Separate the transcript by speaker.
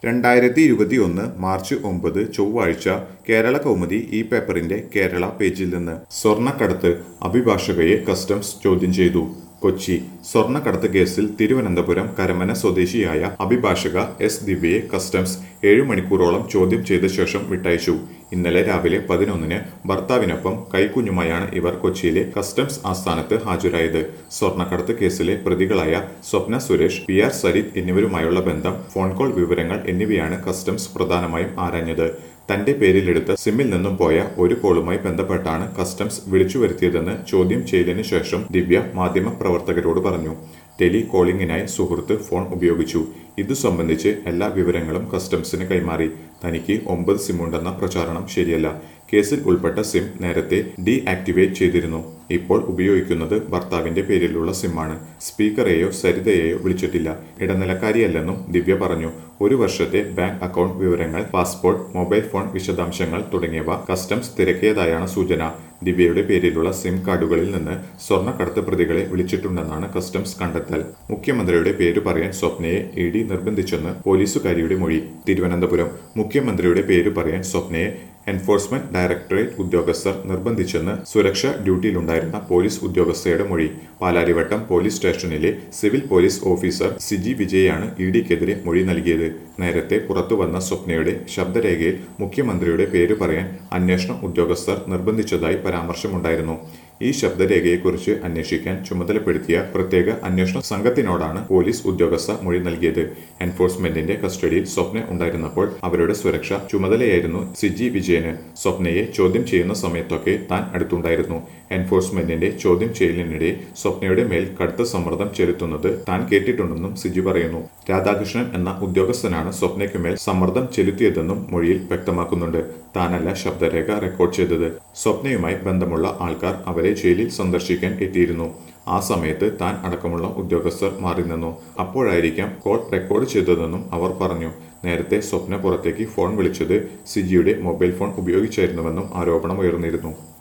Speaker 1: രണ്ടായിരത്തി ഇരുപത്തി ഒന്ന് മാർച്ച് ഒമ്പത് ചൊവ്വാഴ്ച കേരള കൗമുദി ഈ പേപ്പറിന്റെ കേരള പേജിൽ നിന്ന് സ്വർണ്ണക്കടത്ത് അഭിഭാഷകയെ കസ്റ്റംസ് ചോദ്യം ചെയ്തു കൊച്ചി സ്വർണ്ണക്കടത്ത് കേസിൽ തിരുവനന്തപുരം കരമന സ്വദേശിയായ അഭിഭാഷക എസ് ദിവ്യയെ കസ്റ്റംസ് ഏഴു മണിക്കൂറോളം ചോദ്യം ചെയ്ത ശേഷം വിട്ടയച്ചു ഇന്നലെ രാവിലെ പതിനൊന്നിന് ഭർത്താവിനൊപ്പം കൈക്കുഞ്ഞുമായാണ് ഇവർ കൊച്ചിയിലെ കസ്റ്റംസ് ആസ്ഥാനത്ത് ഹാജരായത് സ്വർണ്ണക്കടത്ത് കേസിലെ പ്രതികളായ സ്വപ്ന സുരേഷ് പി ആർ സരിത് എന്നിവരുമായുള്ള ബന്ധം ഫോൺ കോൾ വിവരങ്ങൾ എന്നിവയാണ് കസ്റ്റംസ് പ്രധാനമായും ആരാഞ്ഞത് തന്റെ പേരിലെടുത്ത സിമ്മിൽ നിന്നും പോയ ഒരു കോളുമായി ബന്ധപ്പെട്ടാണ് കസ്റ്റംസ് വിളിച്ചു വരുത്തിയതെന്ന് ചോദ്യം ചെയ്യലിന് ശേഷം ദിവ്യ മാധ്യമ പ്രവർത്തകരോട് പറഞ്ഞു ടെലി കോളിംഗിനായി സുഹൃത്ത് ഫോൺ ഉപയോഗിച്ചു ഇതു സംബന്ധിച്ച് എല്ലാ വിവരങ്ങളും കസ്റ്റംസിന് കൈമാറി തനിക്ക് ഒമ്പത് സിമ്മുണ്ടെന്ന പ്രചാരണം ശരിയല്ല കേസിൽ ഉൾപ്പെട്ട സിം നേരത്തെ ഡീ ആക്ടിവേറ്റ് ചെയ്തിരുന്നു ഇപ്പോൾ ഉപയോഗിക്കുന്നത് ഭർത്താവിന്റെ പേരിലുള്ള സിമ്മാണ് സ്പീക്കറെയോ സരിതയെയോ വിളിച്ചിട്ടില്ല ഇടനിലക്കാരിയല്ലെന്നും ദിവ്യ പറഞ്ഞു ഒരു വർഷത്തെ ബാങ്ക് അക്കൗണ്ട് വിവരങ്ങൾ പാസ്പോർട്ട് മൊബൈൽ ഫോൺ വിശദാംശങ്ങൾ തുടങ്ങിയവ കസ്റ്റംസ് തിരക്കിയതായാണ് സൂചന ദിവ്യയുടെ പേരിലുള്ള സിം കാർഡുകളിൽ നിന്ന് സ്വർണ്ണക്കടത്ത് പ്രതികളെ വിളിച്ചിട്ടുണ്ടെന്നാണ് കസ്റ്റംസ് കണ്ടെത്തൽ മുഖ്യമന്ത്രിയുടെ പേര് പറയാൻ സ്വപ്നയെ ഇ ഡി നിർബന്ധിച്ചെന്ന് പോലീസുകാരിയുടെ മൊഴി തിരുവനന്തപുരം മുഖ്യമന്ത്രിയുടെ പേര് പറയാൻ സ്വപ്നയെ എൻഫോഴ്സ്മെന്റ് ഡയറക്ടറേറ്റ് ഉദ്യോഗസ്ഥർ നിർബന്ധിച്ചെന്ന് സുരക്ഷ ഡ്യൂട്ടിയിലുണ്ടായിരുന്ന പോലീസ് ഉദ്യോഗസ്ഥയുടെ മൊഴി പാലാരിവട്ടം പോലീസ് സ്റ്റേഷനിലെ സിവിൽ പോലീസ് ഓഫീസർ സിജി വിജയാണ് ഇ ഡിക്കെതിരെ മൊഴി നൽകിയത് നേരത്തെ പുറത്തുവന്ന സ്വപ്നയുടെ ശബ്ദരേഖയിൽ മുഖ്യമന്ത്രിയുടെ പേര് പറയാൻ അന്വേഷണ ഉദ്യോഗസ്ഥർ നിർബന്ധിച്ചതായി പരാമർശമുണ്ടായിരുന്നു ഈ ശബ്ദരേഖയെക്കുറിച്ച് അന്വേഷിക്കാൻ ചുമതലപ്പെടുത്തിയ പ്രത്യേക അന്വേഷണ സംഘത്തിനോടാണ് പോലീസ് ഉദ്യോഗസ്ഥ മൊഴി നൽകിയത് എൻഫോഴ്സ്മെന്റിന്റെ കസ്റ്റഡിയിൽ സ്വപ്ന ഉണ്ടായിരുന്നപ്പോൾ അവരുടെ സുരക്ഷ ചുമതലയായിരുന്നു സിജി വിജയന് സ്വപ്നയെ ചോദ്യം ചെയ്യുന്ന സമയത്തൊക്കെ താൻ അടുത്തുണ്ടായിരുന്നു എൻഫോഴ്സ്മെന്റിന്റെ ചോദ്യം ചെയ്യലിനിടെ സ്വപ്നയുടെ മേൽ കടുത്ത സമ്മർദ്ദം ചെലുത്തുന്നത് താൻ കേട്ടിട്ടുണ്ടെന്നും സിജി പറയുന്നു രാധാകൃഷ്ണൻ എന്ന ഉദ്യോഗസ്ഥനാണ് സ്വപ്നയ്ക്കുമേൽ സമ്മർദ്ദം ചെലുത്തിയതെന്നും മൊഴിയിൽ വ്യക്തമാക്കുന്നുണ്ട് താനല്ല ശബ്ദരേഖ റെക്കോർഡ് ചെയ്തത് സ്വപ്നയുമായി ബന്ധമുള്ള ആൾക്കാർ അവരെ ജയിലിൽ സന്ദർശിക്കാൻ എത്തിയിരുന്നു ആ സമയത്ത് താൻ അടക്കമുള്ള ഉദ്യോഗസ്ഥർ മാറി നിന്നു അപ്പോഴായിരിക്കാം കോൾ റെക്കോർഡ് ചെയ്തതെന്നും അവർ പറഞ്ഞു നേരത്തെ സ്വപ്ന പുറത്തേക്ക് ഫോൺ വിളിച്ചത് സിജിയുടെ മൊബൈൽ ഫോൺ ഉപയോഗിച്ചായിരുന്നുവെന്നും ആരോപണം ഉയർന്നിരുന്നു